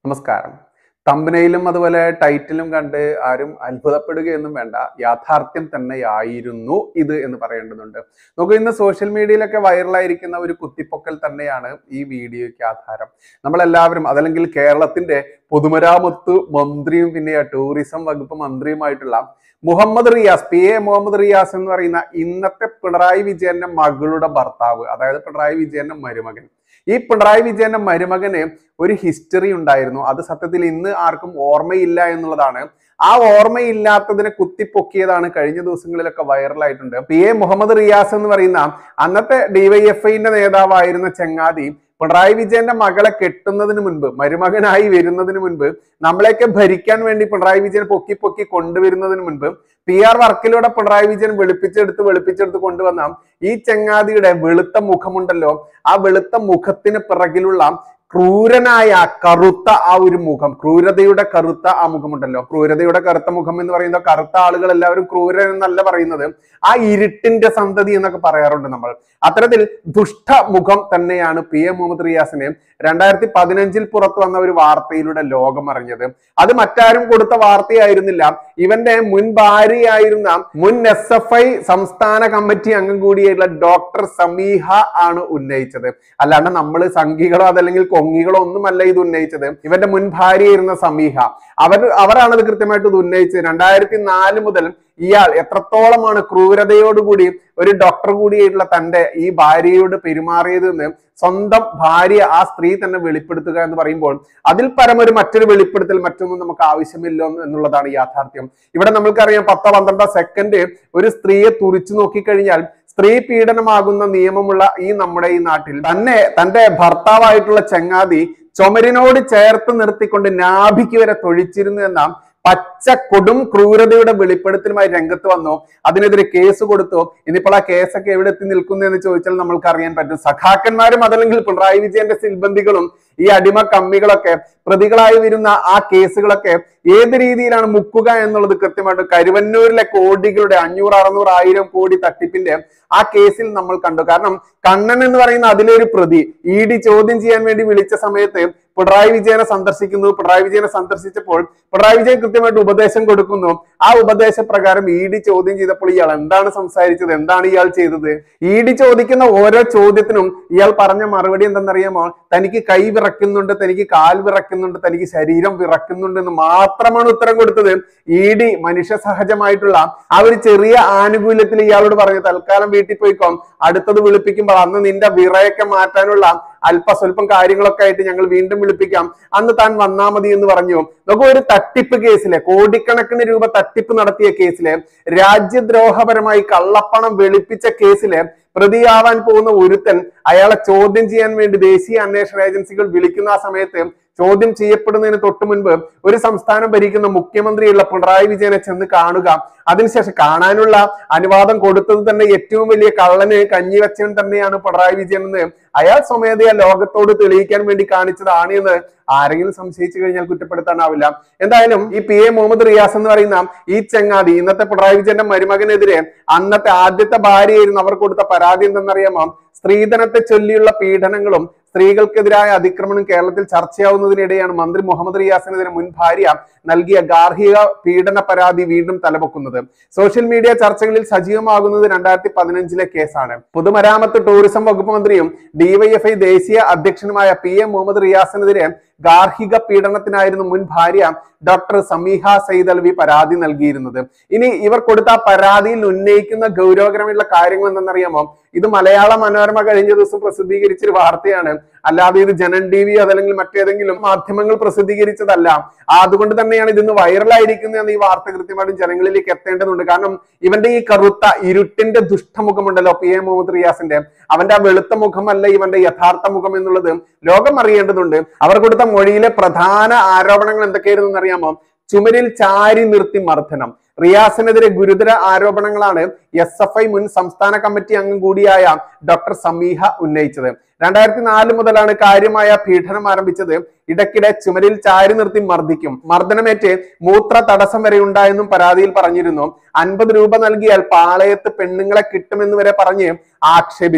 നമസ്കാരം തമ്പനയിലും അതുപോലെ ടൈറ്റിലും കണ്ട് ആരും അത്ഭുതപ്പെടുകയൊന്നും വേണ്ട യാഥാർത്ഥ്യം തന്നെയായിരുന്നു ഇത് എന്ന് പറയേണ്ടതുണ്ട് നോക്കൂ ഇന്ന് സോഷ്യൽ മീഡിയയിലൊക്കെ വൈറലായിരിക്കുന്ന ഒരു കുത്തിപ്പൊക്കൽ തന്നെയാണ് ഈ വീഡിയോയ്ക്ക് ആധാരം നമ്മളെല്ലാവരും അതല്ലെങ്കിൽ കേരളത്തിന്റെ പൊതുമരാമത്ത് മന്ത്രിയും പിന്നെ ടൂറിസം വകുപ്പ് മന്ത്രിയുമായിട്ടുള്ള മുഹമ്മദ് റിയാസ് പി എ മുഹമ്മദ് റിയാസ് എന്ന് പറയുന്ന ഇന്നത്തെ പിണറായി വിജയന്റെ മകളുടെ ഭർത്താവ് അതായത് പിണറായി വിജയന്റെ മരുമകൻ ഈ പിണറായി വിജയന്റെ മരുമകന് ഒരു ഹിസ്റ്ററി ഉണ്ടായിരുന്നു അത് സത്യത്തിൽ ഇന്ന് ആർക്കും ഓർമ്മയില്ല എന്നുള്ളതാണ് ആ ഓർമ്മയില്ലാത്തതിനെ കുത്തിപ്പൊക്കിയതാണ് കഴിഞ്ഞ ദിവസങ്ങളിലൊക്കെ വൈറലായിട്ടുണ്ട് പി എ മുഹമ്മദ് റിയാസ് എന്ന് പറയുന്ന അന്നത്തെ ഡിവൈഎഫ്ഐന്റെ നേതാവായിരുന്ന ചങ്ങാതി പിണറായി വിജയന്റെ മകളെ കെട്ടുന്നതിന് മുൻപ് മരുമകനായി വരുന്നതിന് മുൻപ് നമ്മളെയൊക്കെ ഭരിക്കാൻ വേണ്ടി പിണറായി വിജയൻ പൊക്കി പൊക്കി കൊണ്ടുവരുന്നതിന് മുൻപ് പി ആർ വർക്കിലൂടെ പിണറായി വിജയൻ വെളുപ്പിച്ചെടുത്ത് വെളുപ്പിച്ചെടുത്ത് കൊണ്ടുവന്ന ഈ ചങ്ങാതിയുടെ വെളുത്ത മുഖമുണ്ടല്ലോ ആ വെളുത്ത മുഖത്തിന് പിറകിലുള്ള ക്രൂരനായ കറുത്ത ആ ഒരു മുഖം ക്രൂരതയുടെ കറുത്ത ആ മുഖമുണ്ടല്ലോ ക്രൂരതയുടെ കറുത്ത മുഖം എന്ന് പറയുന്ന കറുത്ത ആളുകൾ എല്ലാവരും ക്രൂരൻ എന്നല്ല പറയുന്നത് ആ ഇരുട്ടിന്റെ സന്തതി എന്നൊക്കെ പറയാറുണ്ട് നമ്മൾ അത്തരത്തിൽ ദുഷ്ട മുഖം തന്നെയാണ് പി എം മുഹമ്മദ് റിയാസിന് രണ്ടായിരത്തി പതിനഞ്ചിൽ പുറത്തു വന്ന ഒരു വാർത്തയിലൂടെ ലോകം അറിഞ്ഞത് അത് മറ്റാരും കൊടുത്ത വാർത്തയായിരുന്നില്ല ഇവന്റെ മുൻ ഭാര്യയായിരുന്ന മുൻ എസ് എഫ് ഐ സംസ്ഥാന കമ്മിറ്റി അംഗം കൂടിയായിട്ടുള്ള ഡോക്ടർ സമീഹ ആണ് ഉന്നയിച്ചത് അല്ലാണ്ട് നമ്മൾ സംഘികളോ അതല്ലെങ്കിൽ കൊങ്ങികളോ ഒന്നുമല്ല ഇത് ഉന്നയിച്ചത് ഇവന്റെ മുൻ ഭാര്യയായിരുന്ന സമീഹ അവർ അവരാണ് ഇത് കൃത്യമായിട്ട് ഇത് ഉന്നയിച്ചത് രണ്ടായിരത്തി നാല് മുതൽ ഇയാൾ എത്രത്തോളമാണ് ക്രൂരതയോടുകൂടി ഒരു ഡോക്ടർ കൂടിയായിട്ടുള്ള തന്റെ ഈ ഭാര്യയോട് പെരുമാറിയത് എന്ന് സ്വന്തം ഭാര്യ ആ സ്ത്രീ തന്നെ വെളിപ്പെടുത്തുക എന്ന് പറയുമ്പോൾ അതിൽ പരം ഒരു മറ്റൊരു വെളിപ്പെടുത്തൽ മറ്റൊന്നും നമുക്ക് ആവശ്യമില്ല എന്നുള്ളതാണ് യാഥാർത്ഥ്യം ഇവിടെ നമ്മൾക്കറിയാം പത്തോ പന്ത്രണ്ടോ സെക്കൻഡ് ഒരു സ്ത്രീയെ തുറിച്ചു നോക്കിക്കഴിഞ്ഞാൽ സ്ത്രീ പീഡനമാകുന്ന നിയമമുള്ള ഈ നമ്മുടെ ഈ നാട്ടിൽ തന്നെ തന്റെ ഭർത്താവായിട്ടുള്ള ചങ്ങാതി ചുമരിനോട് ചേർത്ത് നിർത്തിക്കൊണ്ട് നാഭിക്ക് വരെ തൊഴിച്ചിരുന്നു എന്ന പച്ച കൊടും ക്രൂരതയുടെ വെളിപ്പെടുത്തലുമായി രംഗത്ത് വന്നു അതിനെതിരെ കേസ് കൊടുത്തു ഇനിയിപ്പോൾ ആ കേസൊക്കെ എവിടെ എത്തി നിൽക്കുന്നു എന്ന് ചോദിച്ചാൽ നമ്മൾക്ക് അറിയാൻ പറ്റും സഖാക്കന്മാരും അതല്ലെങ്കിൽ പിണറായി വിജയന്റെ സിൽബന്ധികളും ഈ അടിമ കമ്മികളൊക്കെ പ്രതികളായി വരുന്ന ആ കേസുകളൊക്കെ ഏത് രീതിയിലാണ് മുക്കുക എന്നുള്ളത് കൃത്യമായിട്ട് കരുവന്നൂരിലെ കോടികളുടെ അഞ്ഞൂറ് അറുന്നൂറ് ആയിരം കോടി തട്ടിപ്പിന്റെ ആ കേസിൽ നമ്മൾ കണ്ടു കാരണം കണ്ണൻ എന്ന് പറയുന്ന അതിലൊരു പ്രതി ഇ ഡി ചോദ്യം ചെയ്യാൻ വേണ്ടി വിളിച്ച സമയത്ത് പിണറായി വിജയനെ സന്ദർശിക്കുന്നു പിണറായി വിജയനെ സന്ദർശിച്ചപ്പോൾ പിണറായി വിജയൻ കൃത്യമായിട്ട് ഉപദേശം കൊടുക്കുന്നു ആ ഉപദേശപ്രകാരം ഇ ഡി ചോദ്യം ചെയ്തപ്പോൾ ഇയാൾ എന്താണ് സംസാരിച്ചത് എന്താണ് ഇയാൾ ചെയ്തത് ഇ ഡി ചോദിക്കുന്ന ഓരോ ചോദ്യത്തിനും ഇയാൾ പറഞ്ഞ മറുപടി എന്തെന്നറിയാമോ തനിക്ക് കൈ വിറക്കുന്നുണ്ട് തനിക്ക് കാൽ വിറക്കുന്നുണ്ട് തനിക്ക് ശരീരം വിറക്കുന്നുണ്ട് എന്ന് മാത്രമാണ് ഉത്തരം കൊടുത്തത് ഇ ഡി മനുഷ്യ സഹജമായിട്ടുള്ള ആ ഒരു ചെറിയ ആനുകൂല്യത്തിൽ ഇയാളോട് പറഞ്ഞു തൽക്കാലം വീട്ടിൽ പോയിക്കോ അടുത്തത് വിളിപ്പിക്കുമ്പോൾ അന്ന് നിന്റെ വിറയൊക്കെ മാറ്റാനുള്ള അല്പസ്വല്പം കാര്യങ്ങളൊക്കെ ആയിട്ട് ഞങ്ങൾ വീണ്ടും വിളിപ്പിക്കാം അന്ന് താൻ വന്നാ മതി എന്ന് പറഞ്ഞു നമുക്ക് ഒരു തട്ടിപ്പ് കേസിലെ കോടിക്കണക്കിന് രൂപ തട്ടിപ്പ് നടത്തിയ കേസിലെ രാജ്യദ്രോഹപരമായി കള്ളപ്പണം വെളുപ്പിച്ച കേസിലെ പ്രതിയാവാൻ പോകുന്ന ഒരുത്തൻ അയാളെ ചോദ്യം ചെയ്യാൻ വേണ്ടി ദേശീയ അന്വേഷണ ഏജൻസികൾ വിളിക്കുന്ന ആ സമയത്ത് ചോദ്യം ചെയ്യപ്പെടുന്നതിന് തൊട്ടു മുൻപ് ഒരു സംസ്ഥാനം ഭരിക്കുന്ന മുഖ്യമന്ത്രിയുള്ള പിണറായി വിജയനെ ചെന്ന് കാണുക അതിനുശേഷം കാണാനുള്ള അനുവാദം കൊടുത്തത് തന്നെ ഏറ്റവും വലിയ കള്ളന് കഞ്ഞിവച്ചൻ തന്നെയാണ് പിണറായി വിജയൻ എന്ന് അയാൾ സ്വമേധയാ ലോകത്തോട് തെളിയിക്കാൻ വേണ്ടി കാണിച്ചതാണ് എന്ന് ആരെങ്കിലും സംശയിച്ചു കഴിഞ്ഞാൽ കുറ്റപ്പെടുത്താനാവില്ല എന്തായാലും ഈ പി എ മുഹമ്മദ് റിയാസ് എന്ന് പറയുന്ന ഈ ചങ്ങാതി ഇന്നത്തെ പിണറായി വിജയന്റെ മരുമകനെതിരെ അന്നത്തെ ആദ്യത്തെ ഭാര്യയായിരുന്നു അവർ കൊടുത്ത പരാതി എന്തെന്നറിയാമോ സ്ത്രീധനത്തെ ചൊല്ലിയുള്ള പീഡനങ്ങളും സ്ത്രീകൾക്കെതിരായ അതിക്രമണം കേരളത്തിൽ ചർച്ചയാവുന്നതിനിടെയാണ് മന്ത്രി മുഹമ്മദ് റിയാസിനെതിരെ മുൻ ഭാര്യ നൽകിയ ഗാർഹിക പീഡന പരാതി വീണ്ടും തലപൊക്കുന്നത് സോഷ്യൽ മീഡിയ ചർച്ചകളിൽ സജീവമാകുന്നത് രണ്ടായിരത്തി പതിനഞ്ചിലെ കേസാണ് പൊതുമരാമത്ത് ടൂറിസം വകുപ്പ് മന്ത്രിയും ഡിവൈഎഫ്ഐ ദേശീയ അധ്യക്ഷനുമായ പി എം മുഹമ്മദ് റിയാസിനെതിരെ ഗാർഹിക പീഡനത്തിനായിരുന്നു മുൻ ഭാര്യ ഡോക്ടർ സമീഹ സയ്യിദ് അൽവി പരാതി നൽകിയിരുന്നത് ഇനി ഇവർ കൊടുത്ത ആ പരാതിയിൽ ഉന്നയിക്കുന്ന ഗൗരവകരമായിട്ടുള്ള കാര്യങ്ങൾ എന്തെന്നറിയാമോ ഇത് മലയാള മനോരമ കഴിഞ്ഞ ദിവസം പ്രസിദ്ധീകരിച്ചൊരു വാർത്തയാണ് അല്ലാതെ ഇത് ജനൻ ടി വി അതല്ലെങ്കിൽ മറ്റേതെങ്കിലും മാധ്യമങ്ങൾ പ്രസിദ്ധീകരിച്ചതല്ല അതുകൊണ്ട് തന്നെയാണ് ഇതിന്ന് വൈറലായിരിക്കുന്നത് എന്ന് ഈ വാർത്ത കൃത്യമായിട്ടും ജനങ്ങളിലേക്ക് എത്തേണ്ടതുണ്ട് കാരണം ഇവന്റെ ഈ കറുത്ത ഇരുട്ടിന്റെ ദുഷ്ടമുഖമുണ്ടല്ലോ പി എ മുഹമ്മദ് റിയാസിന്റെ അവന്റെ ആ വെളുത്ത മുഖമല്ല ഇവന്റെ യഥാർത്ഥ മുഖം എന്നുള്ളത് ലോകം അറിയേണ്ടതുണ്ട് അവർ കൊടുത്ത മൊഴിയിലെ പ്രധാന ആരോപണങ്ങൾ എന്തൊക്കെയായിരുന്നു അറിയാമോ ചുമരിൽ ചാരി നിർത്തി മർദ്ദനം റിയാസിനെതിരെ ഗുരുതര ആരോപണങ്ങളാണ് എസ് എഫ് ഐ മുൻ സംസ്ഥാന കമ്മിറ്റി അംഗം കൂടിയായ ഡോക്ടർ സമീഹ ഉന്നയിച്ചത് രണ്ടായിരത്തി നാല് മുതലാണ് കാര്യമായ പീഡനം ആരംഭിച്ചത് ഇടയ്ക്കിടെ ചുമരിൽ ചാരി നിർത്തി മർദ്ദിക്കും മർദ്ദനമേറ്റ് മൂത്ര തടസ്സം വരെ ഉണ്ടായെന്നും പരാതിയിൽ പറഞ്ഞിരുന്നു അൻപത് രൂപ നൽകിയാൽ പാളയത്ത് പെണ്ണുങ്ങളെ കിട്ടുമെന്ന് വരെ പറഞ്ഞ് ആക്ഷേപിച്ചു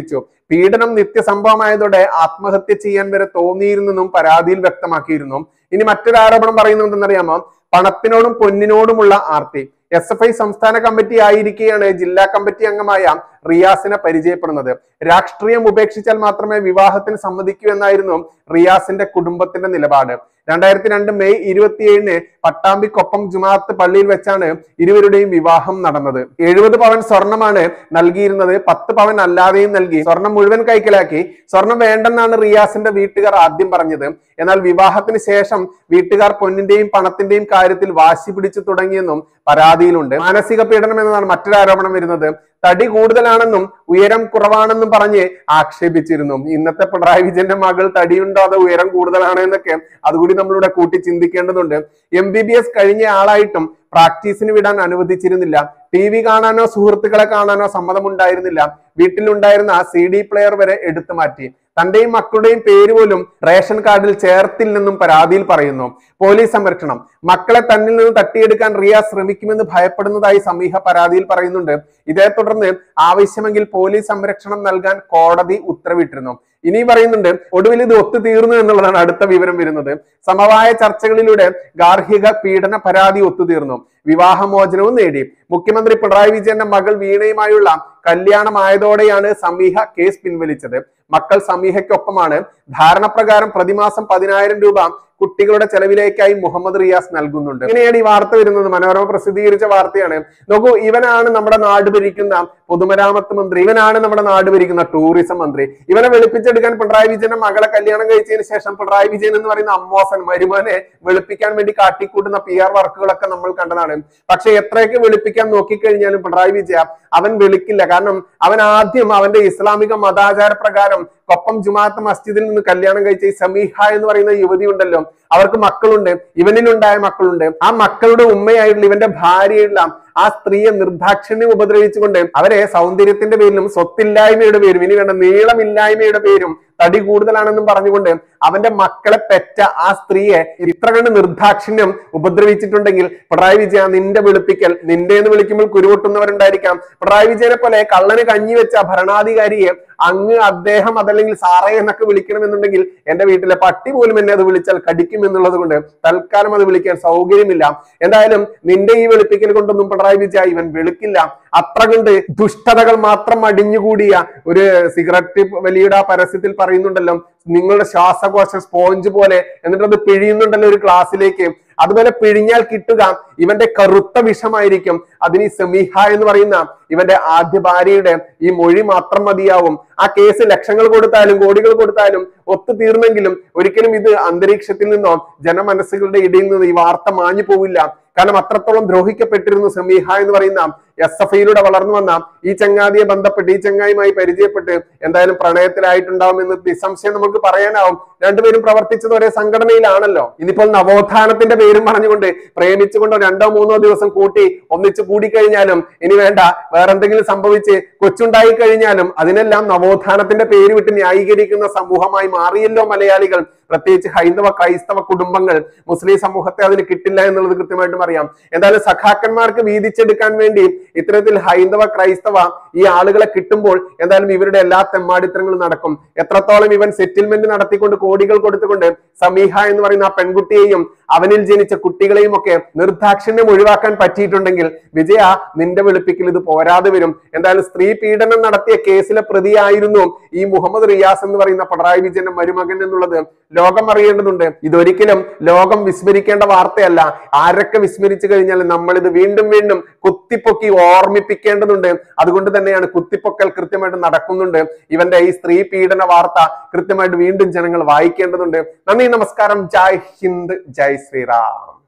പീഡനം നിത്യസംഭവമായതോടെ ആത്മഹത്യ ചെയ്യാൻ വരെ തോന്നിയിരുന്നെന്നും പരാതിയിൽ വ്യക്തമാക്കിയിരുന്നു ഇനി മറ്റൊരു ആരോപണം പറയുന്നത് എന്തെന്നറിയാമോ പണത്തിനോടും പൊന്നിനോടുമുള്ള ആർത്തി എസ് എഫ് ഐ സംസ്ഥാന കമ്മിറ്റി ആയിരിക്കെയാണ് ജില്ലാ കമ്മിറ്റി അംഗമായ റിയാസിനെ പരിചയപ്പെടുന്നത് രാഷ്ട്രീയം ഉപേക്ഷിച്ചാൽ മാത്രമേ വിവാഹത്തിന് സമ്മതിക്കൂ എന്നായിരുന്നു റിയാസിന്റെ കുടുംബത്തിന്റെ നിലപാട് രണ്ടായിരത്തി രണ്ട് മെയ് ഇരുപത്തിയേഴിന് പട്ടാമ്പിക്കൊപ്പം ജുമാഅത്ത് പള്ളിയിൽ വെച്ചാണ് ഇരുവരുടെയും വിവാഹം നടന്നത് എഴുപത് പവൻ സ്വർണമാണ് നൽകിയിരുന്നത് പത്ത് പവൻ അല്ലാതെയും നൽകി സ്വർണം മുഴുവൻ കൈക്കലാക്കി സ്വർണം വേണ്ടെന്നാണ് റിയാസിന്റെ വീട്ടുകാർ ആദ്യം പറഞ്ഞത് എന്നാൽ വിവാഹത്തിന് ശേഷം വീട്ടുകാർ പൊന്നിന്റെയും പണത്തിന്റെയും കാര്യത്തിൽ വാശി പിടിച്ചു തുടങ്ങിയെന്നും പരാതിയിലുണ്ട് മാനസിക പീഡനം എന്നതാണ് മറ്റൊരു ആരോപണം വരുന്നത് തടി കൂടുതലാണെന്നും ഉയരം കുറവാണെന്നും പറഞ്ഞ് ആക്ഷേപിച്ചിരുന്നു ഇന്നത്തെ പിണറായി വിജയന്റെ മകൾ തടിയുണ്ടോ അതോ ഉയരം കൂടുതലാണോ എന്നൊക്കെ അതുകൂടി നമ്മളിവിടെ കൂട്ടി ചിന്തിക്കേണ്ടതുണ്ട് എം ബി ബി എസ് കഴിഞ്ഞ ആളായിട്ടും പ്രാക്ടീസിന് വിടാൻ അനുവദിച്ചിരുന്നില്ല ടി വി കാണാനോ സുഹൃത്തുക്കളെ കാണാനോ സമ്മതമുണ്ടായിരുന്നില്ല വീട്ടിലുണ്ടായിരുന്ന സി ഡി പ്ലെയർ വരെ എടുത്തു മാറ്റി തന്റെയും മക്കളുടെയും പേര് പോലും റേഷൻ കാർഡിൽ ചേർത്തില്ലെന്നും പരാതിയിൽ പറയുന്നു പോലീസ് സംരക്ഷണം മക്കളെ തന്നിൽ നിന്ന് തട്ടിയെടുക്കാൻ റിയ ശ്രമിക്കുമെന്ന് ഭയപ്പെടുന്നതായി സമീഹ പരാതിയിൽ പറയുന്നുണ്ട് ഇതേ തുടർന്ന് ആവശ്യമെങ്കിൽ പോലീസ് സംരക്ഷണം നൽകാൻ കോടതി ഉത്തരവിട്ടിരുന്നു ഇനി പറയുന്നുണ്ട് ഒടുവിൽ ഇത് ഒത്തുതീർന്നു എന്നുള്ളതാണ് അടുത്ത വിവരം വരുന്നത് സമവായ ചർച്ചകളിലൂടെ ഗാർഹിക പീഡന പരാതി ഒത്തുതീർന്നു വിവാഹമോചനവും നേടി മുഖ്യമന്ത്രി പിണറായി വിജയന്റെ മകൾ വീണയുമായുള്ള കല്യാണമായതോടെയാണ് സമീഹ കേസ് പിൻവലിച്ചത് മക്കൾ സമീഹയ്ക്കൊപ്പമാണ് ധാരണപ്രകാരം പ്രതിമാസം പതിനായിരം രൂപ കുട്ടികളുടെ ചെലവിലേക്കായി മുഹമ്മദ് റിയാസ് നൽകുന്നുണ്ട് ഇങ്ങനെയാണ് ഈ വാർത്ത വരുന്നത് മനോരമ പ്രസിദ്ധീകരിച്ച വാർത്തയാണ് നോക്കൂ ഇവനാണ് നമ്മുടെ നാട് ഭരിക്കുന്ന പൊതുമരാമത്ത് മന്ത്രി ഇവനാണ് നമ്മുടെ നാട് ഭരിക്കുന്ന ടൂറിസം മന്ത്രി ഇവനെ വെളുപ്പിച്ചെടുക്കാൻ പിണറായി വിജയന്റെ മകളെ കല്യാണം കഴിച്ചതിന് ശേഷം പിണറായി വിജയൻ എന്ന് പറയുന്ന അമ്മോസൻ മരുമനെ വെളുപ്പിക്കാൻ വേണ്ടി കാട്ടിക്കൂട്ടുന്ന പി ആർ വർക്കുകളൊക്കെ നമ്മൾ കണ്ടതാണ് പക്ഷെ എത്രയൊക്കെ വെളുപ്പിക്കാൻ നോക്കിക്കഴിഞ്ഞാലും പിണറായി വിജയ അവൻ വെളുക്കില്ല കാരണം അവൻ ആദ്യം അവന്റെ ഇസ്ലാമിക മതാചാര പ്രകാരം കൊപ്പം ജുമാഅത്ത് മസ്ജിദിൽ നിന്ന് കല്യാണം കഴിച്ച ഈ സമീഹ എന്ന് പറയുന്ന യുവതി ഉണ്ടല്ലോ അവർക്ക് മക്കളുണ്ട് ഇവനിലുണ്ടായ മക്കളുണ്ട് ആ മക്കളുടെ ഉമ്മയായിട്ടുള്ള ഇവന്റെ ഭാര്യയുള്ള ആ സ്ത്രീയെ നിർദാക്ഷിണ്യം ഉപദ്രവിച്ചുകൊണ്ട് അവരെ സൗന്ദര്യത്തിന്റെ പേരിലും സ്വത്തില്ലായ്മയുടെ പേരും ഇനി വേണ്ട നീളമില്ലായ്മയുടെ പേരും തടി കൂടുതലാണെന്നും പറഞ്ഞുകൊണ്ട് അവന്റെ മക്കളെ പെറ്റ ആ സ്ത്രീയെ ഇത്ര കണ്ട് നിർദാക്ഷിണ്യം ഉപദ്രവിച്ചിട്ടുണ്ടെങ്കിൽ പിണറായി വിജയ നിന്റെ വെളുപ്പിക്കൽ നിന്റെ എന്ന് വിളിക്കുമ്പോൾ കുരുവൊട്ടുന്നവരുണ്ടായിരിക്കാം പിണറായി വിജയനെ പോലെ കള്ളന് കഞ്ഞി വെച്ച ഭരണാധികാരിയെ അങ്ങ് അദ്ദേഹം അതല്ലെങ്കിൽ സാറേ എന്നൊക്കെ വിളിക്കണമെന്നുണ്ടെങ്കിൽ എന്റെ വീട്ടിലെ പട്ടി പോലും എന്നെ അത് വിളിച്ചാൽ കടിക്കും എന്നുള്ളത് കൊണ്ട് തൽക്കാലം അത് വിളിക്കാൻ സൗകര്യമില്ല എന്തായാലും നിന്റെ ഈ വെളുപ്പിക്കൽ കൊണ്ടൊന്നും പിണറായി വിജയ ഇവൻ വെളുക്കില്ല അത്ര കണ്ട് ദുഷ്ടതകൾ മാത്രം അടിഞ്ഞുകൂടിയ ഒരു സിഗരറ്റ് വലിയുടെ ആ പരസ്യത്തിൽ പറയുന്നുണ്ടല്ലോ നിങ്ങളുടെ ശ്വാസകോശ സ്പോഞ്ച് പോലെ എന്നിട്ട് അത് പിഴിയുന്നുണ്ടല്ലോ ഒരു ക്ലാസ്സിലേക്ക് അതുപോലെ പിഴിഞ്ഞാൽ കിട്ടുക ഇവന്റെ കറുത്ത വിഷമായിരിക്കും അതിന് ഈ സമീഹ എന്ന് പറയുന്ന ഇവന്റെ ആദ്യ ഭാര്യയുടെ ഈ മൊഴി മാത്രം മതിയാവും ആ കേസ് ലക്ഷങ്ങൾ കൊടുത്താലും കോടികൾ കൊടുത്താലും ഒത്തുതീർന്നെങ്കിലും ഒരിക്കലും ഇത് അന്തരീക്ഷത്തിൽ നിന്നോ ജനമനസ്സുകളുടെ ഇടയിൽ നിന്ന് ഈ വാർത്ത മാഞ്ഞു പോവില്ല കാരണം അത്രത്തോളം ദ്രോഹിക്കപ്പെട്ടിരുന്നു സമീഹ എന്ന് പറയുന്ന എസ് എഫ് ഐയിലൂടെ വളർന്നു വന്ന ഈ ചങ്ങാതിയെ ബന്ധപ്പെട്ട് ഈ ചങ്ങായിയുമായി പരിചയപ്പെട്ട് എന്തായാലും പ്രണയത്തിലായിട്ടുണ്ടാവും എന്ന് നിസ്സംശയം നമുക്ക് പറയാനാവും രണ്ടുപേരും പ്രവർത്തിച്ചത് ഒരേ സംഘടനയിലാണല്ലോ ഇനിയിപ്പോൾ നവോത്ഥാനത്തിന്റെ പേരും പറഞ്ഞുകൊണ്ട് പ്രേമിച്ചുകൊണ്ടോ രണ്ടോ മൂന്നോ ദിവസം കൂട്ടി ഒന്നിച്ച് കൂടിക്കഴിഞ്ഞാലും ഇനി വേണ്ട വേറെന്തെങ്കിലും സംഭവിച്ച് കൊച്ചുണ്ടായി കഴിഞ്ഞാലും അതിനെല്ലാം നവോത്ഥാനത്തിന്റെ പേര് വിട്ട് ന്യായീകരിക്കുന്ന സമൂഹമായി മാറിയല്ലോ മലയാളികൾ പ്രത്യേകിച്ച് ഹൈന്ദവ ക്രൈസ്തവ കുടുംബങ്ങൾ മുസ്ലിം സമൂഹത്തെ അതിന് കിട്ടില്ല എന്നുള്ളത് കൃത്യമായിട്ടും അറിയാം എന്തായാലും സഖാക്കന്മാർക്ക് വീതിച്ചെടുക്കാൻ വേണ്ടി ഇത്തരത്തിൽ ഹൈന്ദവ ക്രൈസ്തവ ഈ ആളുകളെ കിട്ടുമ്പോൾ എന്തായാലും ഇവരുടെ എല്ലാ തെമ്മാടിത്തരങ്ങളും നടക്കും എത്രത്തോളം ഇവൻ സെറ്റിൽമെന്റ് നടത്തിക്കൊണ്ട് കോടികൾ കൊടുത്തുകൊണ്ട് സമീഹ എന്ന് പറയുന്ന ആ പെൺകുട്ടിയെയും അവനിൽ ജനിച്ച കുട്ടികളെയും ഒക്കെ നിർദാക്ഷിണ്യം ഒഴിവാക്കാൻ പറ്റിയിട്ടുണ്ടെങ്കിൽ വിജയ നിന്റെ വെളുപ്പിക്കൽ ഇത് പോരാതെ വരും എന്തായാലും സ്ത്രീ പീഡനം നടത്തിയ കേസിലെ പ്രതിയായിരുന്നു ഈ മുഹമ്മദ് റിയാസ് എന്ന് പറയുന്ന പിണറായി വിജയന്റെ മരുമകൻ എന്നുള്ളത് ലോകം അറിയേണ്ടതുണ്ട് ഇതൊരിക്കലും ലോകം വിസ്മരിക്കേണ്ട വാർത്തയല്ല ആരൊക്കെ വിസ്മരിച്ചു കഴിഞ്ഞാൽ നമ്മൾ ഇത് വീണ്ടും വീണ്ടും കുത്തിപ്പൊക്കി ഓർമ്മിപ്പിക്കേണ്ടതുണ്ട് അതുകൊണ്ട് തന്നെയാണ് കുത്തിപ്പൊക്കൽ കൃത്യമായിട്ട് നടക്കുന്നുണ്ട് ഇവന്റെ ഈ സ്ത്രീ പീഡന വാർത്ത കൃത്യമായിട്ട് വീണ്ടും ജനങ്ങൾ വായിക്കേണ്ടതുണ്ട് നന്ദി നമസ്കാരം ജയ് ഹിന്ദ് ജയ് ശ്രീറാം